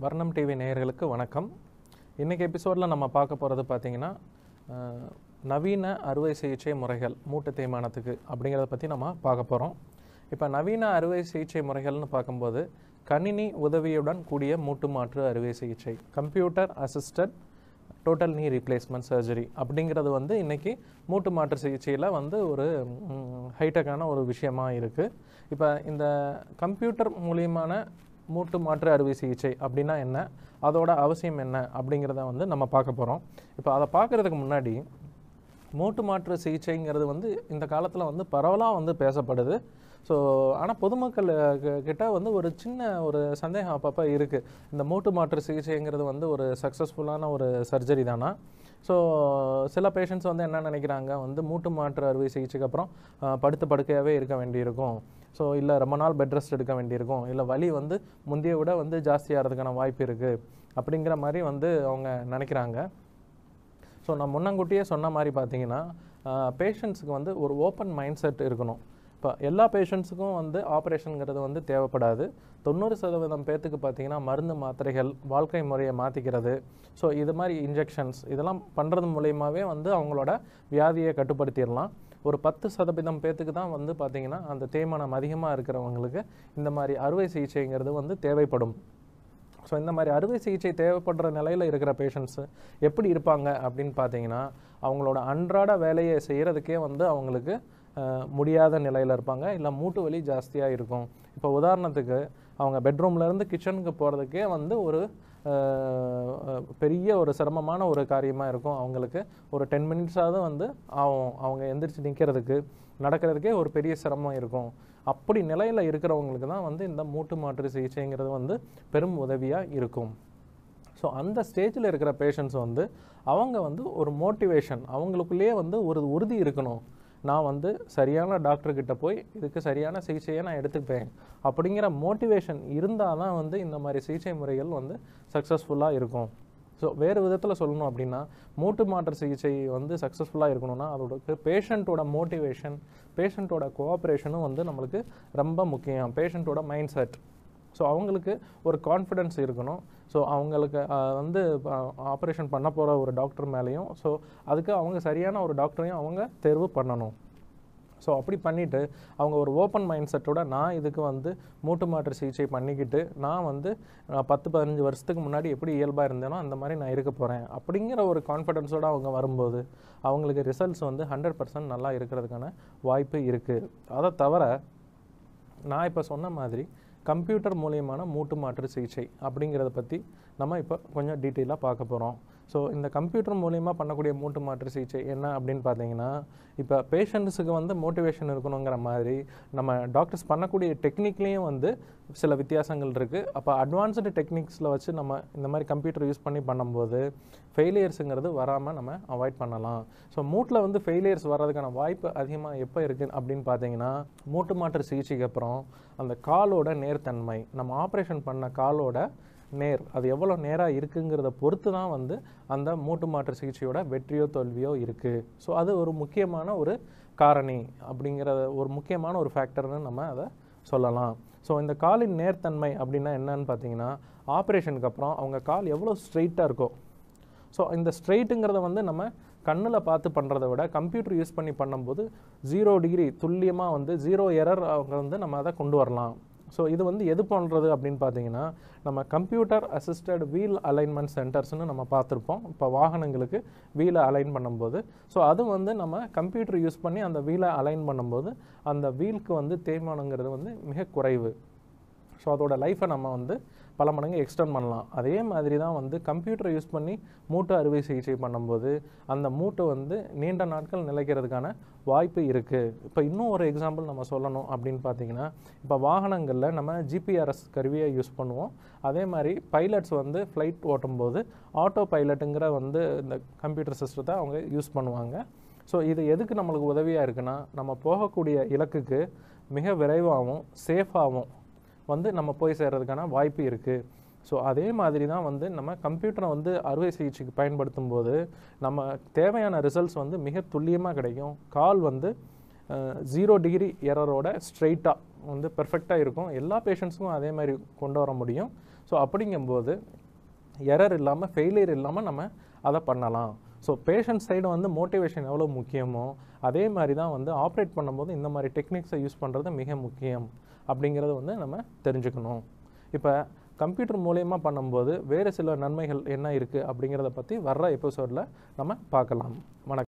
வர்ணம் டிவி நேயர்களுக்கு வணக்கம் இன்றைக்கி எபிசோடில் நம்ம பார்க்க போகிறது பார்த்தீங்கன்னா அஹ், நவீன அறுவை சிகிச்சை முறைகள் மூட்டு தேய்மானத்துக்கு அப்படிங்கிறத பற்றி நம்ம பார்க்க போகிறோம் இப்போ நவீன அறுவை சிகிச்சை முறைகள்னு பார்க்கும்போது கணினி உதவியுடன் கூடிய மூட்டு மாற்று அறுவை சிகிச்சை computer assisted total knee replacement surgery அப்படிங்கிறது வந்து இன்றைக்கி மூட்டு மாற்று சிகிச்சையில் வந்து ஒரு ஹைடெக்கான ஒரு விஷயமா இருக்குது இப்போ இந்த கம்ப்யூட்டர் மூலியமான மூட்டு மாற்று அறுவை சிகிச்சை அப்படின்னா என்ன அதோட அவசியம் என்ன அப்படிங்கிறத வந்து நம்ம பார்க்க போகிறோம் இப்போ அதை பார்க்குறதுக்கு முன்னாடி மூட்டு மாற்று சிகிச்சைங்கிறது வந்து இந்த காலத்தில் வந்து பரவலாக வந்து பேசப்படுது ஸோ ஆனால் பொதுமக்கள் அஹ், கி- கிட்ட வந்து ஒரு சின்ன ஒரு சந்தேகம் அப்பப்போ இருக்குது இந்த மூட்டு மாற்று சிகிச்சைங்கிறது வந்து ஒரு சக்ஸஸ்ஃபுல்லான ஒரு சர்ஜரி தானா ஸோ சில பேஷண்ட்ஸ் வந்து என்ன நினைக்கிறாங்க வந்து மூட்டு மாற்று அறுவை சிகிச்சைக்கு அப்புறம் அஹ், படுத்த படுக்கையாகவே இருக்க வேண்டியிருக்கும் ஸோ இல்லை ரொம்ப நாள் பெட் ரெஸ்ட் எடுக்க வேண்டியிருக்கும் இல்லை வலி வந்து முந்தைய விட வந்து ஜாஸ்தியாகிறதுக்கான வாய்ப்பு இருக்குது அப்படிங்கிற மாதிரி வந்து அவங்க நினைக்கிறாங்க ஸோ நான் முன்னங்கூட்டியே சொன்ன மாதிரி பார்த்தீங்கன்னா பேஷண்ட்ஸுக்கு வந்து ஒரு ஓப்பன் மைண்ட் செட் இருக்கணும் இப்போ எல்லா பேஷண்ட்ஸுக்கும் வந்து ஆப்ரேஷனுங்கிறது வந்து தேவைப்படாது தொண்ணூறு சதவீதம் பேர்த்துக்கு பார்த்தீங்கன்னா மருந்து மாத்திரைகள் வாழ்க்கை முறையை மாற்றிக்கிறது ஸோ இது மாதிரி இன்ஜெக்ஷன்ஸ் இதெல்லாம் பண்ணுறது மூலயமாவே வந்து அவங்களோட வியாதியை கட்டுப்படுத்திடலாம் ஒரு பத்து சதவீதம் பேர்த்துக்கு தான் வந்து பார்த்தீங்கன்னா அந்த தேய்மானம் அதிகமாக இருக்கிறவங்களுக்கு இந்த மாதிரி அறுவை சிகிச்சைங்கிறது வந்து தேவைப்படும் ஸோ இந்த மாதிரி அறுவை சிகிச்சை தேவைப்படுற நிலையில் இருக்கிற பேஷண்ட்ஸு எப்படி இருப்பாங்க அப்படின்னு பார்த்தீங்கன்னா அவங்களோட அன்றாட வேலையை செய்கிறதுக்கே வந்து அவங்களுக்கு அஹ், முடியாத நிலையில் இருப்பாங்க இல்லை மூட்டு வலி ஜாஸ்தியாக இருக்கும் இப்போ உதாரணத்துக்கு அவங்க பெட்ரூம்லேருந்து கிச்சனுக்கு போகிறதுக்கே வந்து ஒரு அஹ், அஹ், பெரிய ஒரு சிரமமான ஒரு காரியமாக இருக்கும் அவங்களுக்கு ஒரு டென் மினிட்ஸாவது வந்து ஆகும் அவங்க எந்திரிச்சு நிற்கிறதுக்கு நடக்கிறதுக்கே ஒரு பெரிய சிரமம் இருக்கும் அப்படி நிலையில் இருக்கிறவங்களுக்கு தான் வந்து இந்த மூட்டு மாற்று சிகிச்சைங்கிறது வந்து பெரும் உதவியாக இருக்கும் ஸோ அந்த ஸ்டேஜில் இருக்கிற பேஷண்ட்ஸ் வந்து அவங்க வந்து ஒரு மோட்டிவேஷன் அவங்களுக்குள்ளேயே வந்து ஒரு உறுதி இருக்கணும் நான் வந்து சரியான டாக்டர் கிட்ட போய் இதுக்கு சரியான சிகிச்சையை நான் எடுத்துப்பேன் அப்படிங்கிற மோட்டிவேஷன் இருந்தால் தான் வந்து இந்த மாதிரி சிகிச்சை முறைகள் வந்து சக்ஸஸ்ஃபுல்லாக இருக்கும் ஸோ வேறு விதத்தில் சொல்லணும் அப்படின்னா மூட்டு மாற்று சிகிச்சை வந்து சக்ஸஸ்ஃபுல்லாக இருக்கணும்னா அதோட பேஷண்ட்டோட மோட்டிவேஷன் பேஷண்ட்டோட கோஆப்ரேஷனும் வந்து நம்மளுக்கு ரொம்ப முக்கியம் பேஷண்ட்டோட மைண்ட் செட் ஸோ அவங்களுக்கு ஒரு கான்ஃபிடென்ஸ் இருக்கணும் ஸோ அவங்களுக்கு ஆஹ், வந்து ஆப்ரேஷன் பண்ண போகிற ஒரு டாக்டர் மேலேயும் ஸோ அதுக்கு அவங்க சரியான ஒரு டாக்டரையும் அவங்க தேர்வு பண்ணணும் ஸோ அப்படி பண்ணிவிட்டு அவங்க ஒரு ஓப்பன் மைண்ட் செட்டோட நான் இதுக்கு வந்து மூட்டு மாற்று சிகிச்சை பண்ணிக்கிட்டு நான் வந்து அஹ், பத்து பதினஞ்சு வருஷத்துக்கு முன்னாடி எப்படி இயல்பாக இருந்தேனோ அந்த மாதிரி நான் இருக்க போகிறேன் அப்படிங்கிற ஒரு கான்ஃபிடென்ஸோடு அவங்க வரும்போது அவங்களுக்கு ரிசல்ட்ஸ் வந்து ஹண்ட்ரட் பர்சன்ட் நல்லா இருக்கிறதுக்கான வாய்ப்பு இருக்குது அதை தவிர நான் இப்போ சொன்ன மாதிரி கம்ப்யூட்டர் மூலியமான மூட்டு மாற்று சிகிச்சை அப்படிங்கிறத பற்றி நம்ம இப்போ கொஞ்சம் டீட்டெயிலாக பார்க்க போகிறோம் ஸோ இந்த கம்ப்யூட்டர் மூலியமாக பண்ணக்கூடிய மூட்டு மாற்று சிகிச்சை என்ன அப்படின்னு பார்த்தீங்கன்னா இப்போ பேஷண்ட்ஸுக்கு வந்து மோட்டிவேஷன் இருக்கணுங்கிற மாதிரி நம்ம டாக்டர்ஸ் பண்ணக்கூடிய டெக்னிக்லேயும் வந்து சில வித்தியாசங்கள் இருக்குது அப்போ அட்வான்ஸ்டு டெக்னிக்ஸில் வச்சு நம்ம இந்த மாதிரி கம்ப்யூட்டர் யூஸ் பண்ணி பண்ணும்போது ஃபெயிலியர்ஸுங்கிறது வராமல் நம்ம அவாய்ட் பண்ணலாம் ஸோ மூட்டில் வந்து ஃபெயிலியர்ஸ் வர்றதுக்கான வாய்ப்பு அதிகமாக எப்போ இருக்குது அப்படின்னு பார்த்தீங்கன்னா மூட்டு மாற்று சிகிச்சைக்கு அப்புறம் அந்த காலோட நேர்த்தன்மை நம்ம ஆப்ரேஷன் பண்ண காலோட நேர் அது எவ்வளோ நேராக இருக்குங்கிறத பொறுத்து தான் வந்து அந்த மூட்டு மாற்று சிகிச்சையோட வெற்றியோ தோல்வியோ இருக்குது ஸோ அது ஒரு முக்கியமான ஒரு காரணி அப்படிங்கிற ஒரு முக்கியமான ஒரு ஃபேக்டர்னு நம்ம அதை சொல்லலாம் ஸோ இந்த காலின் நேர்த்தன்மை அப்படின்னா என்னன்னு பார்த்தீங்கன்னா ஆப்ரேஷனுக்கு அப்புறம் அவங்க கால் எவ்வளோ ஸ்ட்ரெயிட்டாக இருக்கோ ஸோ இந்த ஸ்ட்ரெயிட்டுங்கிறத வந்து நம்ம கண்ணில் பார்த்து பண்ணுறத விட கம்ப்யூட்டர் யூஸ் பண்ணி பண்ணும்போது ஜீரோ டிகிரி துல்லியமாக வந்து ஜீரோ எரர் அவங்க வந்து நம்ம அதை கொண்டு வரலாம் ஸோ இது வந்து எது பண்ணுறது அப்படின்னு பார்த்தீங்கன்னா நம்ம கம்ப்யூட்டர் அசிஸ்டட் வீல் அலைன்மெண்ட் சென்டர்ஸ்னு நம்ம பார்த்துருப்போம் இப்போ வாகனங்களுக்கு வீலை அலைன் பண்ணும்போது ஸோ அது வந்து நம்ம கம்ப்யூட்டர் யூஸ் பண்ணி அந்த வீலை அலைன் பண்ணும்போது அந்த வீலுக்கு வந்து தேய்மானங்கிறது வந்து மிக குறைவு ஸோ அதோட லைஃப்பை நம்ம வந்து பல மடங்கு எக்ஸ்டெண்ட் பண்ணலாம் அதே மாதிரி தான் வந்து கம்ப்யூட்டர் யூஸ் பண்ணி மூட்டு அறுவை சிகிச்சை பண்ணும்போது அந்த மூட்டு வந்து நீண்ட நாட்கள் நிலைக்கிறதுக்கான வாய்ப்பு இருக்குது இப்போ இன்னும் ஒரு எக்ஸாம்பிள் நம்ம சொல்லணும் அப்படின்னு பார்த்தீங்கன்னா இப்போ வாகனங்களில் நம்ம ஜிபிஆர்எஸ் கருவியை யூஸ் பண்ணுவோம் அதே மாதிரி பைலட்ஸ் வந்து ஃப்ளைட் ஓட்டும்போது ஆட்டோ பைலட்டுங்கிற வந்து இந்த கம்ப்யூட்டர் சிஸ்டத்தை அவங்க யூஸ் பண்ணுவாங்க ஸோ இது எதுக்கு நம்மளுக்கு உதவியாக இருக்குன்னா நம்ம போகக்கூடிய இலக்குக்கு மிக விரைவாகவும் சேஃபாகவும் வந்து நம்ம போய் சேர்றதுக்கான வாய்ப்பு இருக்குது ஸோ அதே மாதிரி தான் வந்து நம்ம கம்ப்யூட்டரை வந்து அறுவை சிகிச்சைக்கு பயன்படுத்தும் போது நம்ம தேவையான ரிசல்ட்ஸ் வந்து மிக துல்லியமாக கிடைக்கும் கால் வந்து ஜீரோ டிகிரி எரரோட ஸ்ட்ரெயிட்டாக வந்து பெர்ஃபெக்டாக இருக்கும் எல்லா பேஷண்ட்ஸுக்கும் அதே மாதிரி கொண்டு வர முடியும் ஸோ ஸோ அப்படிங்கும்போது எரர் இல்லாமல் ஃபெயிலியர் இல்லாமல் நம்ம அதை பண்ணலாம் ஸோ பேஷண்ட் சைடு வந்து மோட்டிவேஷன் எவ்வளோ முக்கியமோ அதே மாதிரி தான் வந்து ஆப்ரேட் பண்ணும்போது இந்த மாதிரி டெக்னிக்ஸை யூஸ் பண்ணுறது மிக முக்கியம் அப்படிங்கிறத வந்து நம்ம தெரிஞ்சுக்கணும் இப்போ கம்ப்யூட்டர் மூலயமா பண்ணும்போது வேறு சில நன்மைகள் என்ன இருக்குது அப்படிங்கிறத பற்றி வர்ற எபிசோடில் நம்ம பார்க்கலாம் வணக்கம்